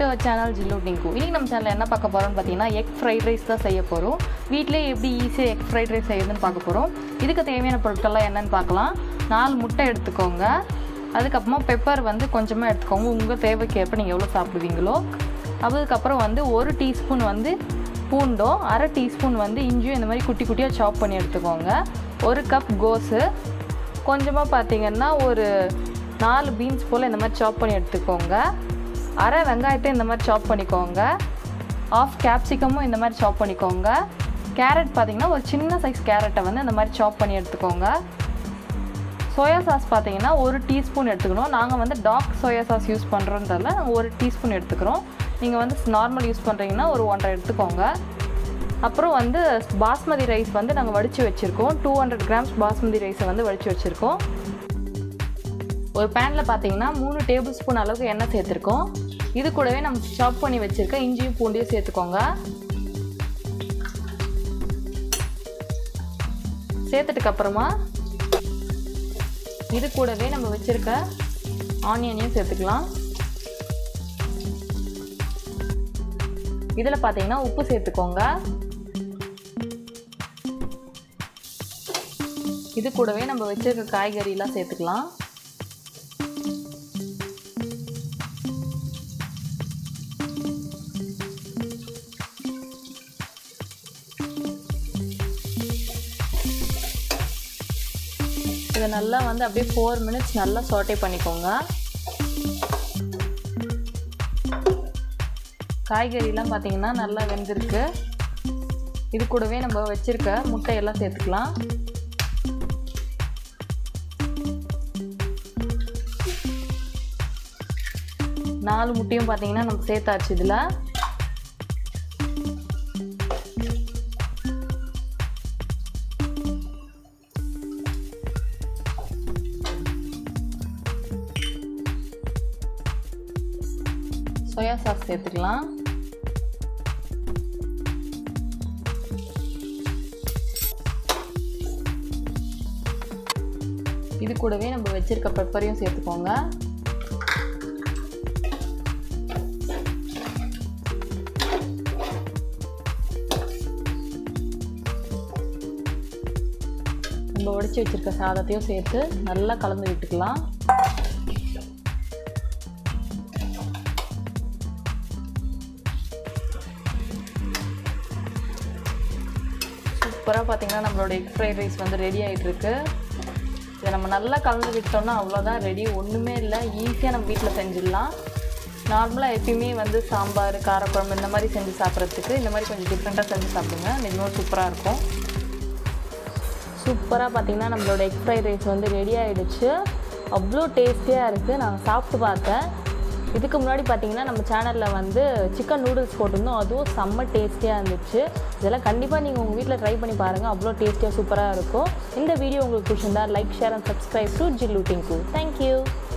channel ஜில்லு டிங்கு இன்றைக்கி நம்ம சேனலில் என்ன பார்க்க போகிறோம்னு பார்த்தீங்கன்னா எக் ஃப்ரைட் ரைஸ் தான் செய்ய போகிறோம் வீட்டிலே எப்படி ஈஸியாக எக் ஃப்ரைட் ரைஸ் செய்யுதுன்னு பார்க்க போகிறோம் இதுக்கு தேவையான பொருட்கள்லாம் என்னென்னு பார்க்கலாம் நாலு முட்டை எடுத்துக்கோங்க அதுக்கப்புறமா பெப்பர் வந்து கொஞ்சமாக எடுத்துக்கோங்க உங்கள் தேவைக்கேற்ப நீங்கள் எவ்வளோ சாப்பிடுவீங்களோ அதுக்கப்புறம் வந்து ஒரு டீஸ்பூன் வந்து பூண்டும் அரை டீஸ்பூன் வந்து இஞ்சியும் இந்த மாதிரி குட்டி குட்டியாக சாப் பண்ணி எடுத்துக்கோங்க ஒரு கப் கோஸு கொஞ்சமாக பார்த்தீங்கன்னா ஒரு நாலு பீன்ஸ் போல் இந்த மாதிரி சாப் பண்ணி எடுத்துக்கோங்க அரை வெங்காயத்தை இந்த மாதிரி சாப் பண்ணிக்கோங்க ஆஃப் கேப்சிகமும் இந்த மாதிரி சாப் பண்ணிக்கோங்க கேரட் பார்த்தீங்கன்னா ஒரு சின்ன சைஸ் கேரட்டை வந்து இந்த மாதிரி சாப் பண்ணி எடுத்துக்கோங்க சோயா சாஸ் பார்த்தீங்கன்னா ஒரு டீஸ்பூன் எடுத்துக்கணும் நாங்கள் வந்து டார்க் சோயா சாஸ் யூஸ் பண்ணுறோன்றதுல நாங்கள் ஒரு டீஸ்பூன் எடுத்துக்கிறோம் நீங்கள் வந்து நார்மல் யூஸ் பண்ணுறீங்கன்னா ஒரு ஒன்றரை எடுத்துக்கோங்க அப்புறம் வந்து பாஸ்மதி ரைஸ் வந்து நாங்கள் வடித்து வச்சுருக்கோம் டூ ஹண்ட்ரட் கிராம்ஸ் பாஸ்மதி ரைஸை வந்து வடித்து வச்சுருக்கோம் ஒரு பேனில் பார்த்தீங்கன்னா மூணு டேபிள் ஸ்பூன் அளவுக்கு எண்ணெய் சேர்த்துருக்கோம் இது கூடவே நம்ம சாப் பண்ணி வச்சுருக்க இஞ்சியும் பூண்டையும் சேர்த்துக்கோங்க சேர்த்துட்டுக்கு அப்புறமா இது கூடவே நம்ம வச்சுருக்க ஆனியனையும் சேர்த்துக்கலாம் இதில் பார்த்தீங்கன்னா உப்பு சேர்த்துக்கோங்க இது கூடவே நம்ம வச்சிருக்க காய்கறிலாம் சேர்த்துக்கலாம் இதை நல்லா வந்து அப்படியே ஃபோர் மினிட்ஸ் நல்லா சோட்டே பண்ணிக்கோங்க காய்கறிலாம் பார்த்தீங்கன்னா நல்லா வெந்திருக்கு இது கூடவே நம்ம வச்சுருக்க முட்டையெல்லாம் சேர்த்துக்கலாம் நாலு முட்டையும் பார்த்தீங்கன்னா நம்ம சேர்த்தாச்சு இதில் சோயா சாஸ் சேர்த்துக்கலாம் இது கூடவே நம்ம வச்சிருக்க பெப்பரையும் சேர்த்துக்கோங்க நம்ம உடைச்சி வச்சிருக்க சாதத்தையும் சேர்த்து நல்லா கலந்து விட்டுக்கலாம் சூப்பராக பார்த்தீங்கன்னா நம்மளோட எக் ஃப்ரைட் ரைஸ் வந்து ரெடி ஆகிட்டுருக்கு இதை நம்ம நல்லா கலந்து விட்டோம்னா அவ்வளோதான் ரெடி ஒன்றுமே இல்லை ஈஸியாக நம்ம வீட்டில் செஞ்சிடலாம் நார்மலாக எப்பயுமே வந்து சாம்பார் காரக்குழம்பு இந்த மாதிரி செஞ்சு சாப்பிட்றதுக்கு இந்த மாதிரி கொஞ்சம் டிஃப்ரெண்ட்டாக செஞ்சு சாப்பிடுங்க இன்னும் சூப்பராக இருக்கும் சூப்பராக பார்த்தீங்கன்னா நம்மளோட எக் ஃப்ரைட் ரைஸ் வந்து ரெடி ஆகிடுச்சு அவ்வளோ டேஸ்டியாக இருக்குது நான் சாப்பிட்டு பார்த்தேன் இதுக்கு முன்னாடி பார்த்தீங்கன்னா நம்ம சேனலில் வந்து சிக்கன் நூடுல்ஸ் போட்டிருந்தோம் அதுவும் செம்ம டேஸ்டியாக இருந்துச்சு இதெல்லாம் கண்டிப்பாக நீங்கள் உங்கள் வீட்டில் ட்ரை பண்ணி பாருங்கள் அவ்வளோ டேஸ்டியாக சூப்பராக இருக்கும் இந்த வீடியோ உங்களுக்கு பிடிச்சிருந்தா like share and subscribe to Jillu Tingu thank you